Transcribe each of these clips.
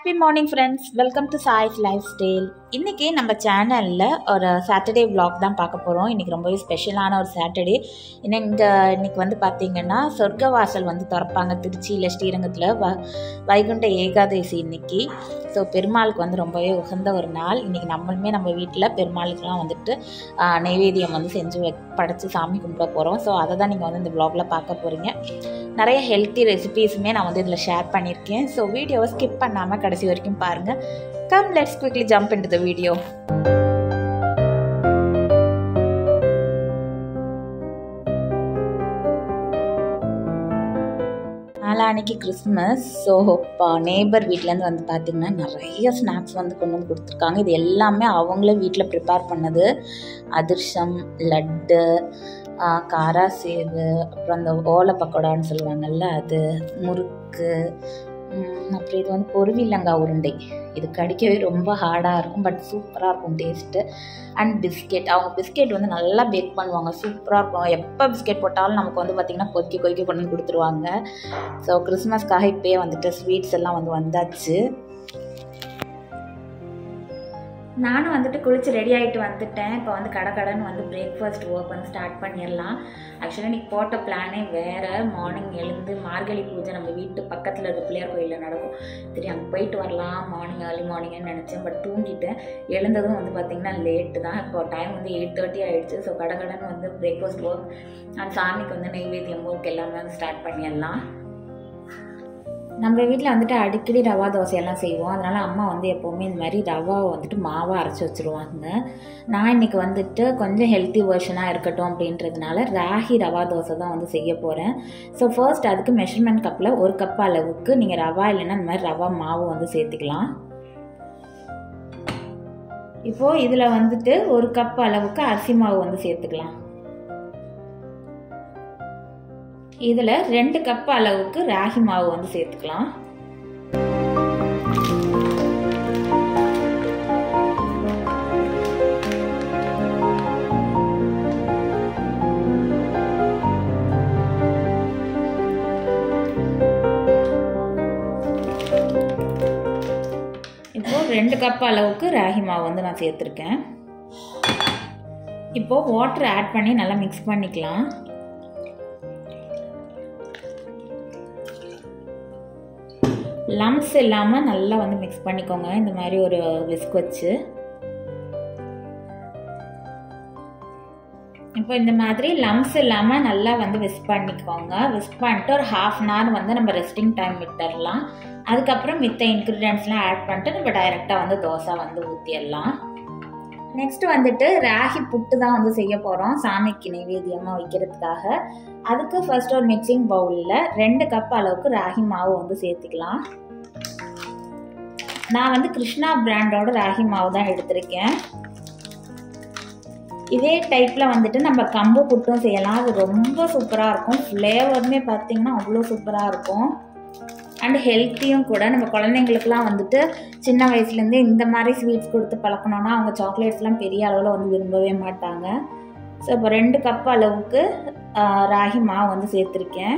happy morning friends welcome to choice lifestyle இன்றைக்கி நம்ம சேனலில் ஒரு சாட்டர்டே vlog தான் பார்க்க போகிறோம் இன்றைக்கி ரொம்பவே ஸ்பெஷலான ஒரு சாட்டர்டே இன்னும் இங்கே இன்றைக்கி வந்து பார்த்திங்கன்னா சொர்க்கவாசல் வந்து திறப்பாங்க திருச்சியில் ஸ்ரீரங்கத்தில் வ வைகுண்ட ஏகாதசி இன்னைக்கு ஸோ பெருமாளுக்கு வந்து ரொம்பவே உகந்த ஒரு நாள் இன்றைக்கி நம்மளுமே நம்ம வீட்டில் பெருமாளுக்கெலாம் வந்துட்டு ஆ, நைவேத்தியம் வந்து செஞ்சு வை படைச்சு சாமி கும்பிட போகிறோம் ஸோ அதை தான் நீங்கள் வந்து இந்த vlogல பார்க்க போகிறீங்க நிறைய ஹெல்த்தி ரெசிபீஸுமே நான் வந்து இதில் ஷேர் பண்ணியிருக்கேன் ஸோ வீடியோவை ஸ்கிப் பண்ணாமல் கடைசி வரைக்கும் பாருங்கள் come let's quickly jump into the video நாளான்னைக்கு கிறிஸ்மஸ் ஸோ இப்போ நேபர் வீட்டிலேருந்து வந்து பார்த்திங்கன்னா நிறைய ஸ்நாக்ஸ் வந்து கொண்டு வந்து கொடுத்துருக்காங்க இது எல்லாமே அவங்களே வீட்டில் ப்ரிப்பேர் பண்ணது அதிர்சம் லட்டு ஆ, காரா சேவு அப்புறம் அந்த ஓலை பக்கோடான்னு சொல்லுவாங்கல்ல அது முறுக்கு ம், அப்புறம் இது வந்து பொருவில்லங்காய் உருண்டை இது கடிக்கவே ரொம்ப ஹார்டாக இருக்கும் பட் சூப்பராக இருக்கும் டேஸ்ட்டு அண்ட் பிஸ்கெட் அவங்க பிஸ்கெட் வந்து நல்லா பேக் பண்ணுவாங்க சூப்பராக இருக்கும் எப்போ பிஸ்கெட் போட்டாலும் நமக்கு வந்து பார்த்திங்கன்னா கொதிக்க கொதிக்க கொண்டு வந்து கொடுத்துருவாங்க ஸோ கிறிஸ்மஸ்க்காக இப்போயே வந்துட்டு ஸ்வீட்ஸ் எல்லாம் வந்து வந்தாச்சு நானும் வந்துட்டு குளிச்சு ரெடி ஆகிட்டு வந்துட்டேன் இப்போ வந்து கடை கடைன்னு வந்து பிரேக்ஃபாஸ்ட் ஒர்க் வந்து ஸ்டார்ட் பண்ணிடலாம் ஆக்சுவலாக இன்னைக்கு போட்ட பிளானே வேறு மார்னிங் எழுந்து மார்கழி பூஜை நம்ம வீட்டு பக்கத்தில் இருக்க பிள்ளையார் கோயிலில் நடக்கும் சரி அங்கே போயிட்டு வரலாம் மார்னிங் ஏர்லி மார்னிங்னு நினச்சேன் பட் தூங்கிட்டேன் எழுந்ததும் வந்து பார்த்திங்கன்னா லேட்டு தான் இப்போ டைம் வந்து எயிட் தேர்ட்டி ஆகிடுச்சு ஸோ கடை கடைன்னு வந்து பிரேக்ஃபாஸ்ட் ஒர்க் அண்ட் சாமிக்கு வந்து நெய்வேத்தியம் ஒர்க் எல்லாமே வந்து ஸ்டார்ட் பண்ணிடலாம் நம்ம வீட்டில் வந்துட்டு அடிக்கடி ரவா தோசையெல்லாம் செய்வோம் அதனால் அம்மா வந்து எப்போவுமே இந்த மாதிரி ரவாவை வந்துட்டு மாவாக அரைச்சி வச்சுருவாங்க நான் இன்றைக்கி வந்துட்டு கொஞ்சம் ஹெல்த்தி வெர்ஷனாக இருக்கட்டும் அப்படின்றதுனால ராகி ரவா தோசை தான் வந்து செய்ய போகிறேன் ஸோ ஃபர்ஸ்ட் அதுக்கு மெஷர்மெண்ட் கப்பில் ஒரு கப் அளவுக்கு நீங்கள் ரவா இல்லைன்னா இந்த மாதிரி ரவா மாவு வந்து சேர்த்துக்கலாம் இப்போது இதில் வந்துட்டு ஒரு கப் அளவுக்கு அரிசி மாவு வந்து சேர்த்துக்கலாம் இதில் ரெண்டு கப் அளவுக்கு ராகி மாவு வந்து சேர்த்துக்கலாம் இப்போ ரெண்டு கப் அளவுக்கு ராகி மாவு வந்து நான் சேர்த்துருக்கேன் இப்போது வாட்டர் ஆட் பண்ணி நல்லா மிக்ஸ் பண்ணிக்கலாம் லம்ஸ் இல்லாமல் நல்லா வந்து மிக்ஸ் பண்ணிக்கோங்க இந்த மாதிரி ஒரு விஸ்க் வச்சு இப்போ இந்த மாதிரி லம்ஸ் இல்லாமல் நல்லா வந்து விஸ்க் பண்ணிக்கோங்க விஸ்க் பண்ணிட்டு ஒரு ஹாஃப் அன் ஹவர் வந்து நம்ம ரெஸ்டிங் டைம் விட்டுடலாம் அதுக்கப்புறம் மித்த இன்க்ரீடியன்ஸ்லாம் ஆட் பண்ணிட்டு நம்ம டைரெக்டாக வந்து தோசை வந்து ஊற்றிடலாம் நெக்ஸ்ட் வந்துட்டு ராகி புட்டு தான் வந்து செய்ய போகிறோம் சாமிக்கு நைவேத்தியமாக வைக்கிறதுக்காக அதுக்கு ஃபர்ஸ்ட் ஒரு மிக்சிங் பவுலில் ரெண்டு கப் அளவுக்கு ராகி மாவு வந்து சேர்த்துக்கலாம் நான் வந்து கிருஷ்ணா பிராண்டோட ராகி மாவு தான் எடுத்திருக்கேன் இதே டைப்பில் வந்துட்டு நம்ம கம்பு புட்டும் செய்யலாம் அது ரொம்ப சூப்பராக இருக்கும் ஃப்ளேவருமே பார்த்தீங்கன்னா அவ்வளோ சூப்பராக இருக்கும் அண்ட் ஹெல்த்தியும் கூட நம்ம குழந்தைங்களுக்குலாம் வந்துட்டு சின்ன வயசுலேருந்தே இந்த மாதிரி ஸ்வீட்ஸ் கொடுத்து பழக்கணும்னா அவங்க சாக்லேட்ஸ்லாம் பெரிய அளவில் வந்து விரும்பவே மாட்டாங்க ஸோ இப்போ ரெண்டு கப் அளவுக்கு ஆ, ராகி மாவு வந்து சேர்த்துருக்கேன்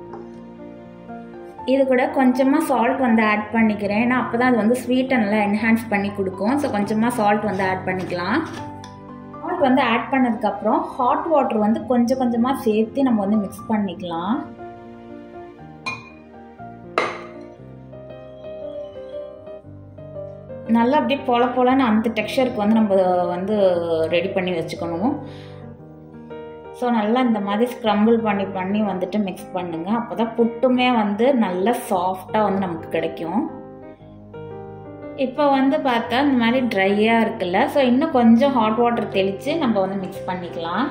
இது கூட கொஞ்சமாக சால்ட் வந்து ஆட் பண்ணிக்கிறேன் ஏன்னா அப்போ தான் அது வந்து ஸ்வீட்டை நல்லா என்ஹான்ஸ் பண்ணி கொடுக்கும் ஸோ கொஞ்சமாக சால்ட் வந்து ஆட் பண்ணிக்கலாம் சால்ட் வந்து ஆட் பண்ணதுக்கப்புறம் ஹாட் வாட்டர் வந்து கொஞ்சம் கொஞ்சமாக சேர்த்து நம்ம வந்து மிக்ஸ் பண்ணிக்கலாம் நல்லா அப்படியே பொல பொலன்னு அந்த டெக்ஸ்சருக்கு வந்து நம்ம வந்து ரெடி பண்ணி வச்சுக்கணும் ஸோ நல்லா இந்த மாதிரி ஸ்க்ரம்பிள் பண்ணி பண்ணி வந்துட்டு மிக்ஸ் பண்ணுங்க அப்போ தான் புட்டுமே வந்து நல்லா சாஃப்டாக வந்து நமக்கு கிடைக்கும் இப்போ வந்து பார்த்தா இந்த மாதிரி ட்ரையாக இருக்குல்ல ஸோ இன்னும் கொஞ்சம் ஹாட் வாட்டர் தெளித்து நம்ம வந்து மிக்ஸ் பண்ணிக்கலாம்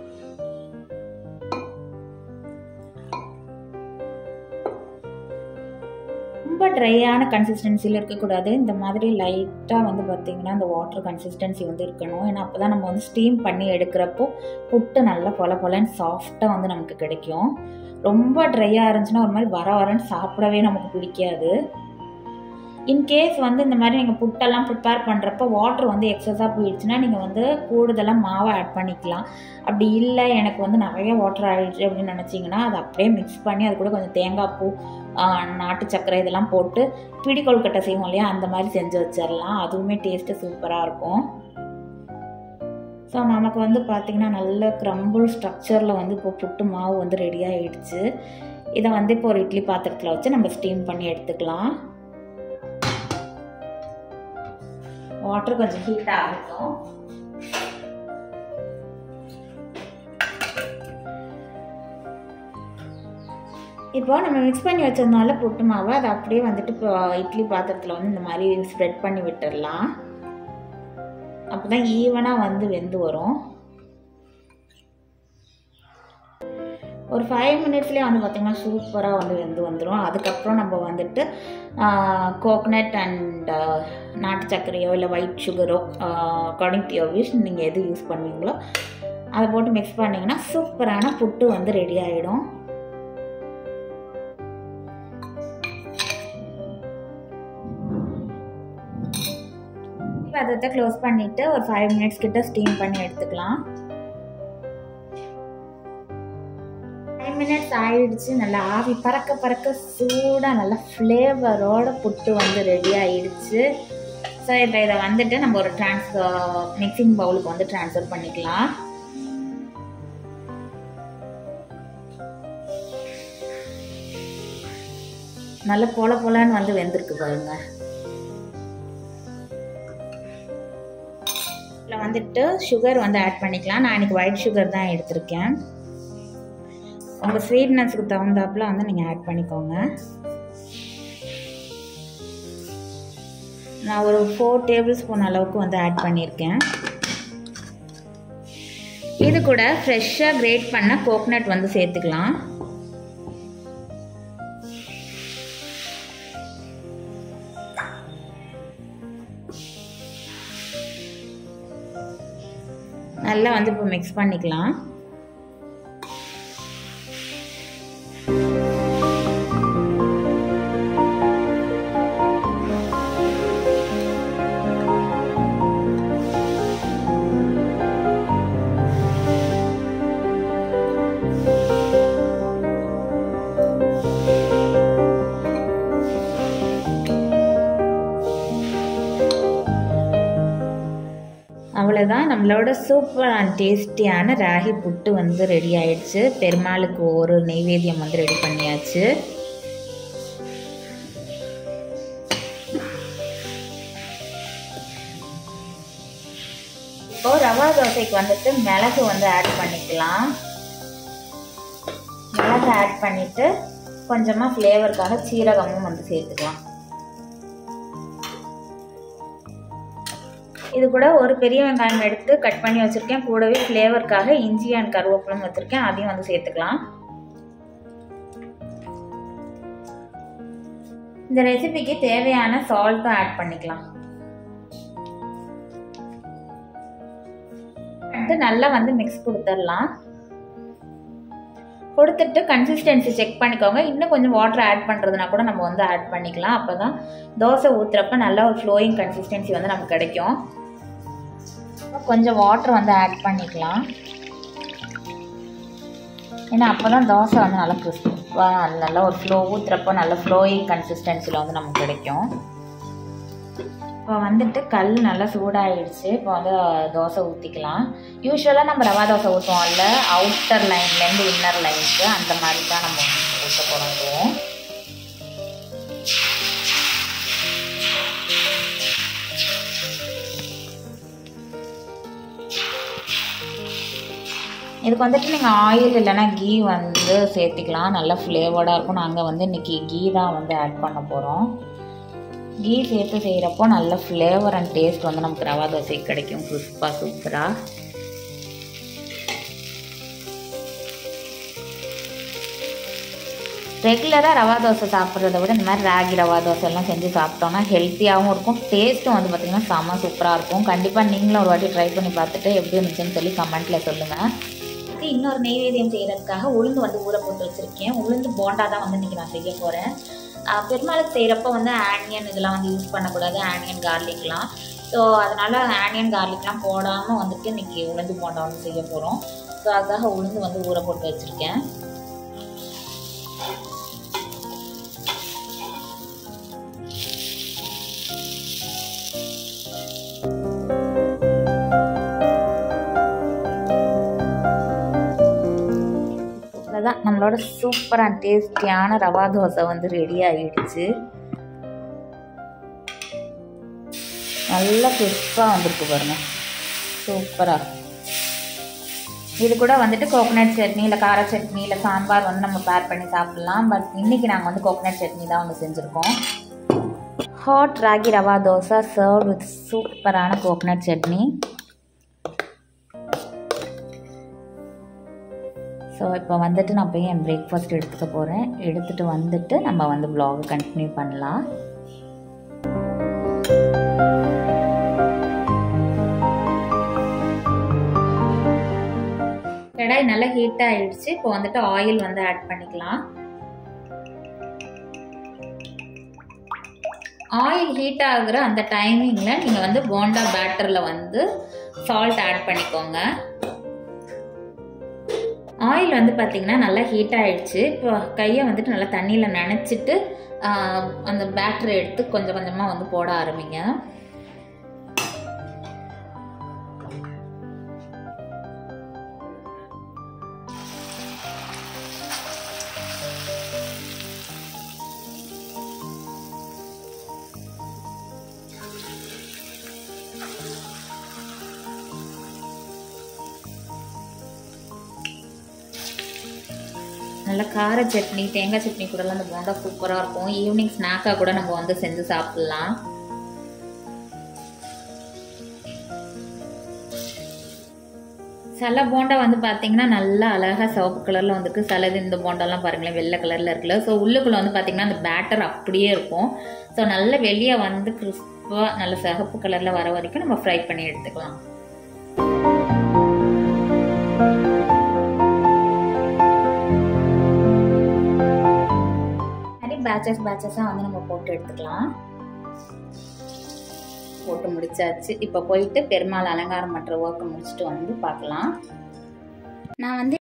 ரொம்ப ட்ரையான கன்சிஸ்டன்சியில் இருக்கக்கூடாது இந்த மாதிரி லைட்டாக வந்து பார்த்திங்கன்னா அந்த வாட்டர் கன்சிஸ்டன்சி வந்து இருக்கணும் ஏன்னா அப்போ தான் நம்ம வந்து ஸ்டீம் பண்ணி எடுக்கிறப்போ புட்டு நல்லா பொல பொலன்னு சாஃப்டாக வந்து நமக்கு கிடைக்கும் ரொம்ப ட்ரையாக இருந்துச்சுன்னா ஒரு மாதிரி வர வரன்னு சாப்பிடவே நமக்கு பிடிக்காது இன்கேஸ் வந்து இந்த மாதிரி நீங்கள் புட்டெல்லாம் ப்ரிப்பேர் பண்ணுறப்ப வாட்டர் வந்து எக்ஸஸாக போயிடுச்சுன்னா நீங்கள் வந்து கூடுதலாக மாவை ஆட் பண்ணிக்கலாம் அப்படி இல்லை எனக்கு வந்து நிறைய வாட்டர் ஆகிடுச்சு அப்படின்னு நினச்சிங்கன்னா அதை அப்படியே மிக்ஸ் பண்ணி அது கூட கொஞ்சம் தேங்காய் பூ ஆஹ், நாட்டு சர்க்கரை இதெல்லாம் போட்டு பிடி கொழுக்கட்டை செய்வோம் இல்லையா அந்த மாதிரி செஞ்சு வச்சிடலாம் அதுவுமே டேஸ்ட்டு சூப்பராக இருக்கும் ஸோ நமக்கு வந்து பார்த்திங்கன்னா நல்ல க்ரம்பிள் ஸ்ட்ரக்சரில் வந்து இப்போ புட்டு மாவு வந்து ரெடி ஆகிடுச்சு இதை வந்து இப்போ ஒரு இட்லி பாத்திரத்தில் வச்சு நம்ம ஸ்டீம் பண்ணி எடுத்துக்கலாம் வாட்டர் கொஞ்சம் ஹீட் ஆகட்டும் இப்போ நம்ம மிக்ஸ் பண்ணி வச்சதுனால புட்டு மாவை அதை அப்படியே வந்துட்டு இப்போ இட்லி பாத்திரத்தில் வந்து இந்த மாதிரி ஸ்ப்ரெட் பண்ணி விட்டுடலாம் அப்போ தான் ஈவனாக வந்து வெந்து வரும் ஒரு ஃபைவ் மினிட்ஸ்லேயே வந்து பார்த்திங்கன்னா சூப்பராக வந்து வெந்து வந்துடும் அதுக்கப்புறம் நம்ம வந்துட்டு கோகனட் அண்ட் நாட்டு சர்க்கரையோ இல்லை ஒயிட் சுகரோ அக்கார்டிங் டு யோர் விஷ் நீங்கள் எது யூஸ் பண்ணுவீங்களோ அதை போட்டு மிக்ஸ் பண்ணிங்கன்னா சூப்பரான புட்டு வந்து ரெடி ஆகிடும் பதத்தை க்ளோஸ் பண்ணிவிட்டு ஒரு ஃபைவ் மினிட்ஸ் கிட்ட ஸ்டீம் பண்ணி எடுத்துக்கலாம் ஃபைவ் மினிட்ஸ் ஆயிடுச்சு நல்லா ஆவி பறக்க பறக்க சூடாக நல்லா ஃப்ளேவரோட புட்டு வந்து ரெடி ஆயிடுச்சு ஸோ இப்போ இதை வந்துட்டு நம்ம ஒரு ட்ரான்ஸ் மிக்சிங் பவுலுக்கு வந்து ட்ரான்ஸ்ஃபர் பண்ணிக்கலாம் நல்ல பொல பொலன்னு வந்து வெந்திருக்கு பாருங்க இதில் வந்துட்டு சுகர் வந்து ஆட் பண்ணிக்கலாம் நான் இன்னைக்கு ஒயிட் சுகர் தான் எடுத்திருக்கேன் உங்கள் ஸ்வீட்னஸ்க்கு தகுந்தாப்புல வந்து நீங்கள் ஆட் பண்ணிக்கோங்க நான் ஒரு ஃபோர் டேபிள் ஸ்பூன் அளவுக்கு வந்து ஆட் பண்ணியிருக்கேன் இது கூட ஃப்ரெஷ்ஷாக கிரேட் பண்ண கோகனட் வந்து சேர்த்துக்கலாம் நல்லா வந்து இப்போ மிக்ஸ் பண்ணிக்கலாம் அவ்வளோதான் நம்மளோட சூப்பர் அண்ட் டேஸ்டியான ராகி புட்டு வந்து ரெடி ஆயிடுச்சு பெருமாளுக்கு ஒரு நெய்வேத்தியம் வந்து ரெடி பண்ணியாச்சு இப்போ ரவா தோசைக்கு வந்துட்டு மிளகு வந்து ஆட் பண்ணிக்கலாம் மிளகு ஆட் பண்ணிட்டு கொஞ்சமாக ஃப்ளேவருக்காக சீரகமும் வந்து சேர்த்துக்கலாம் இது கூட ஒரு பெரிய வெங்காயம் எடுத்து கட் பண்ணி வச்சுருக்கேன் கூடவே ஃப்ளேவருக்காக இஞ்சி அண்ட் கருவேப்பிலும் வச்சுருக்கேன் அதையும் வந்து சேர்த்துக்கலாம் இந்த ரெசிபிக்கு தேவையான சால்ட்டும் ஆட் பண்ணிக்கலாம் வந்து நல்லா வந்து மிக்ஸ் கொடுத்துடலாம் கொடுத்துட்டு கன்சிஸ்டன்சி செக் பண்ணிக்கோங்க இன்னும் கொஞ்சம் வாட்டர் ஆட் பண்ணுறதுனா கூட நம்ம வந்து ஆட் பண்ணிக்கலாம் அப்போ தான் தோசை ஊற்றுறப்ப நல்லா ஒரு ஃப்ளோயிங் கன்சிஸ்டன்சி வந்து நமக்கு கிடைக்கும் கொஞ்சம் வாட்டர் வந்து ஆட் பண்ணிக்கலாம் ஏன்னா அப்போ தான் தோசை வந்து நல்லா கிறிஸ்பாக நல்லா ஒரு ஃப்ளோ ஊற்றுறப்போ நல்ல ஃப்ளோயிங் கன்சிஸ்டன்சியில் வந்து நமக்கு கிடைக்கும் இப்போ வந்துட்டு கல் நல்லா சூடாயிடுச்சு இப்போ வந்து தோசை ஊற்றிக்கலாம் யூஸ்வலாக நம்ம ரவா தோசை ஊற்றுவோம்ல அவுட்டர் லைன்லேருந்து இன்னர் லைனுக்கு அந்த மாதிரி தான் நம்ம ஊற்ற போகிறோம் இதுக்கு வந்துட்டு நீங்கள் ஆயில் இல்லைன்னா கீ வந்து சேர்த்திக்கலாம் நல்லா ஃப்ளேவர்டாக இருக்கும் நாங்கள் வந்து இன்றைக்கி கீ தான் வந்து ஆட் பண்ண போகிறோம் கீ சேர்த்து செய்கிறப்போ நல்ல ஃப்ளேவர் அண்ட் டேஸ்ட் வந்து நமக்கு ரவா தோசை கிடைக்கும் கிறிஸ்பாக சூப்பராக ரெகுலராக ரவா தோசை சாப்பிட்றத விட இந்த மாதிரி ராகி ரவா தோசை எல்லாம் செஞ்சு சாப்பிட்டோம்னா ஹெல்த்தியாகவும் இருக்கும் டேஸ்ட்டும் வந்து பார்த்திங்கன்னா செம்ம சூப்பராக இருக்கும் கண்டிப்பாக நீங்களும் ஒரு வாட்டி ட்ரை பண்ணி பார்த்துட்டு எப்படி இருந்துச்சுன்னு சொல்லி கமெண்ட்டில் சொல்லுங்கள் அடுத்து இன்னொரு நெய்வேத்தியம் செய்கிறதுக்காக உளுந்து வந்து ஊற போட்டு வச்சுருக்கேன் உளுந்து போண்டா தான் வந்து இன்றைக்கி நான் செய்ய போகிறேன் பெருமாளுக்கு செய்கிறப்ப வந்து ஆனியன் இதெல்லாம் வந்து யூஸ் பண்ணக்கூடாது ஆனியன் கார்லிக்லாம் ஸோ அதனால் ஆனியன் கார்லிக்லாம் போடாமல் வந்துட்டு இன்றைக்கி உளுந்து போண்டா வந்து செய்ய போகிறோம் ஸோ அதுக்காக உளுந்து வந்து ஊற போட்டு வச்சுருக்கேன் அவ்வளோதான் நம்மளோட சூப்பராக டேஸ்டியான ரவா தோசை வந்து ரெடி ஆகிடுச்சு நல்லா கிறிஸ்பாக வந்திருக்கு பாருங்க சூப்பராக இது கூட வந்துட்டு கோகனட் சட்னி இல்லை கார சட்னி இல்லை சாம்பார் வந்து நம்ம பேர் பண்ணி சாப்பிட்லாம் பட் இன்றைக்கி நாங்கள் வந்து கோகனட் சட்னி தான் வந்து செஞ்சுருக்கோம் hot ragi rava dosa serve with சூப்பரான கோகனட் சட்னி ஸோ இப்போ வந்துட்டு நான் போய் என் பிரேக்ஃபாஸ்ட் எடுத்துக்க போகிறேன் எடுத்துகிட்டு வந்துட்டு நம்ம வந்து vlog கண்டினியூ பண்ணலாம் கடாய் நல்லா ஹீட் ஆயிடுச்சு இப்போ வந்துட்டு ஆயில் வந்து ஆட் பண்ணிக்கலாம் ஆயில் ஹீட் ஆகுற அந்த டைமிங்கில் நீங்கள் வந்து போண்டா பேட்டரில் வந்து சால்ட் ஆட் பண்ணிக்கோங்க ஆயில் வந்து பார்த்திங்கன்னா நல்லா ஹீட் ஆயிடுச்சு இப்போ கையை வந்துட்டு நல்லா தண்ணியில் நனைச்சிட்டு ஆஹ், அந்த பேட்டரை எடுத்து கொஞ்சம் கொஞ்சமாக வந்து போட ஆரம்பிங்க நல்ல கார சட்னி தேங்காய் சட்னி கூடலாம் அந்த போண்டா சூப்பராக இருக்கும் ஈவினிங் ஸ்நாக்காக கூட நம்ம வந்து செஞ்சு சாப்பிட்லாம் சில போண்டா வந்து பார்த்தீங்கன்னா நல்லா அழகாக சிவப்பு கலரில் வந்துருக்கு சிலது இந்த போண்டாலாம் பாருங்களேன் வெள்ளை கலரில் இருக்குல்ல ஸோ உள்ளுக்குள்ளே வந்து பார்த்தீங்கன்னா அந்த பேட்டர் அப்படியே இருக்கும் ஸோ நல்ல வெளியே வந்து கிறிஸ்பாக நல்ல சிகப்பு கலரில் வர வரைக்கும் நம்ம ஃப்ரை பண்ணி எடுத்துக்கலாம் மாதிரி பேச்சஸ் பேச்சஸாக வந்து நம்ம போட்டு எடுத்துக்கலாம் போட்டு முடிச்சாச்சு இப்போ போயிட்டு பெருமாள் அலங்காரம் பண்ணுற ஒர்க்கை முடிச்சுட்டு வந்து பார்க்கலாம் நான் வந்து